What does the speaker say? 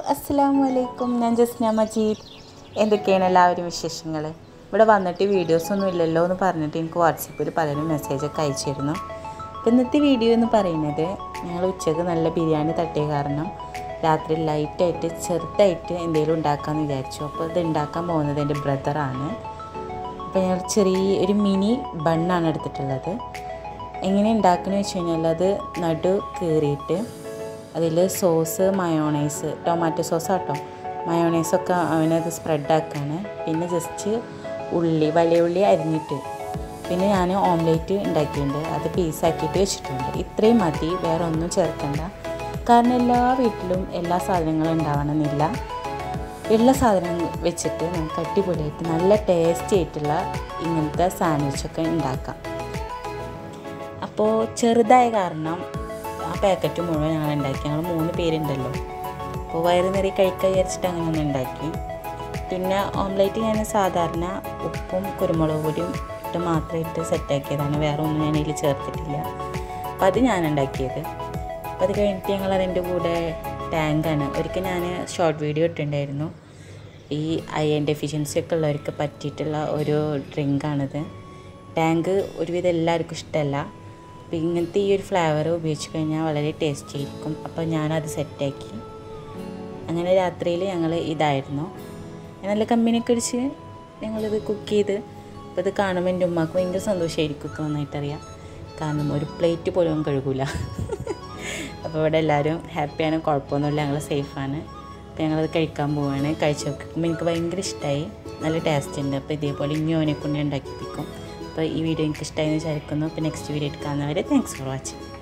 അസ്സലാമു അലൈക്കും ഞാൻ ജസ്ന മജീദ് എന്തൊക്കെയാണ് എല്ലാവരും വിശേഷങ്ങൾ ഇവിടെ വന്നിട്ട് വീഡിയോസ് ഒന്നും ഇല്ലല്ലോ എന്ന് പറഞ്ഞിട്ട് എനിക്ക് വാട്സപ്പിൽ പലരും മെസ്സേജൊക്കെ അയച്ചിരുന്നു അപ്പോൾ ഇന്നത്തെ വീഡിയോ എന്ന് പറയുന്നത് ഞങ്ങൾ ഉച്ചക്ക് നല്ല ബിരിയാണി തട്ടിയ കാരണം രാത്രി ലൈറ്റായിട്ട് ചെറുതായിട്ട് എന്തെങ്കിലും ഉണ്ടാക്കാമെന്ന് വിചാരിച്ചു അപ്പോൾ ഇത് ഉണ്ടാക്കാൻ പോകുന്നത് എൻ്റെ ബ്രദറാണ് അപ്പോൾ ഞങ്ങൾ ചെറിയ ഒരു മിനി ബണ്ണാണ് എടുത്തിട്ടുള്ളത് എങ്ങനെ ഉണ്ടാക്കുന്നത് വെച്ച് കഴിഞ്ഞാൽ അത് നടു കീറിയിട്ട് അതിൽ സോസ് മയോണൈസ് ടൊമാറ്റോ സോസ് ആട്ടോ മയോണൈസൊക്കെ അവനത് സ്പ്രെഡാക്കാണ് പിന്നെ ജസ്റ്റ് ഉള്ളി വലിയ ഉള്ളി അരിഞ്ഞിട്ട് പിന്നെ ഞാൻ ഓംലേറ്റ് ഉണ്ടാക്കിയിട്ടുണ്ട് അത് പീസാക്കിയിട്ട് വെച്ചിട്ടുണ്ട് ഇത്രയും മതി വേറെ ഒന്നും ചേർക്കണ്ട കാരണം എല്ലാ വീട്ടിലും എല്ലാ സാധനങ്ങളും ഉണ്ടാവണമെന്നില്ല ഉള്ള സാധനം വെച്ചിട്ട് നമുക്ക് അടിപൊളിയായിട്ട് നല്ല ടേസ്റ്റി ആയിട്ടുള്ള ഇങ്ങനത്തെ സാൻഡ്വിച്ചൊക്കെ ഉണ്ടാക്കാം അപ്പോൾ ചെറുതായ കാരണം ആ പാക്കറ്റ് മുഴുവൻ ഞങ്ങൾ ഉണ്ടാക്കി ഞങ്ങൾ മൂന്ന് പേരുണ്ടല്ലോ അപ്പോൾ വയറ് നിറയെ കഴിക്കാൻ വിചാരിച്ചിട്ട് അങ്ങനെ ഒന്ന് ഉണ്ടാക്കി പിന്നെ ഓംലേറ്റ് ഞാൻ സാധാരണ ഉപ്പും കുരുമുളക് പൊടിയും ഇട്ട് മാത്രം ഇട്ട് സെറ്റാക്കിയതാണ് വേറെ ഒന്നും ഞാൻ ഇതിൽ ചേർത്തിട്ടില്ല അപ്പോൾ അത് ഞാൻ ഉണ്ടാക്കിയത് അപ്പോൾ അത് കഴിഞ്ഞിട്ട് ഞങ്ങൾ അതിൻ്റെ കൂടെ ടാങ്കാണ് ഒരിക്കൽ ഞാൻ ഷോർട്ട് വീഡിയോ ഇട്ടിട്ടുണ്ടായിരുന്നു ഈ അയൺ ഡെഫിഷ്യൻസി ഒക്കെ ഉള്ളവർക്ക് പറ്റിയിട്ടുള്ള ഒരു ഡ്രിങ്കാണിത് ടാങ്ക് ഒരുവിധം എല്ലാവർക്കും ഇഷ്ടമല്ല അപ്പോൾ ഇങ്ങനത്തെ ഈ ഒരു ഫ്ലേവർ ഉപയോഗിച്ച് കഴിഞ്ഞാൽ വളരെ ടേസ്റ്റി ആയിരിക്കും അപ്പോൾ ഞാനത് സെറ്റാക്കി അങ്ങനെ രാത്രിയിൽ ഞങ്ങൾ ഇതായിരുന്നു നല്ല കമ്പനിയൊക്കെ അടിച്ച് ഞങ്ങളിത് കുക്ക് ചെയ്ത് അപ്പോൾ ഇത് കാണുമ്പോൾ എൻ്റെ ഉമ്മാക്ക് ഭയങ്കര സന്തോഷമായിരിക്കും ഒക്കെ നന്നായിട്ടറിയാം കാരണം ഒരു പ്ലേറ്റ് പോലും കഴുകൂല അപ്പോൾ ഇവിടെ എല്ലാവരും ഹാപ്പിയാണ് കുഴപ്പമൊന്നുമില്ല ഞങ്ങൾ സേഫാണ് അപ്പോൾ ഞങ്ങളത് കഴിക്കാൻ പോവുകയാണ് കഴിച്ച് നോക്കുമ്പോൾ എനിക്ക് ഭയങ്കര ഇഷ്ടമായി നല്ല ടേസ്റ്റ് ഉണ്ട് അപ്പോൾ ഇതേപോലെ ഇനി ഓനെ കൊണ്ട് ഉണ്ടാക്കിപ്പിക്കും അപ്പോൾ ഈ വീഡിയോ എനിക്ക് ഇഷ്ടമായി എന്ന് വിചാരിക്കുന്നു അപ്പോൾ നെക്സ്റ്റ് വീഡിയോ എടുക്കാവുന്നവരെ താങ്ക്സ് ഫോർ വാച്ചിങ്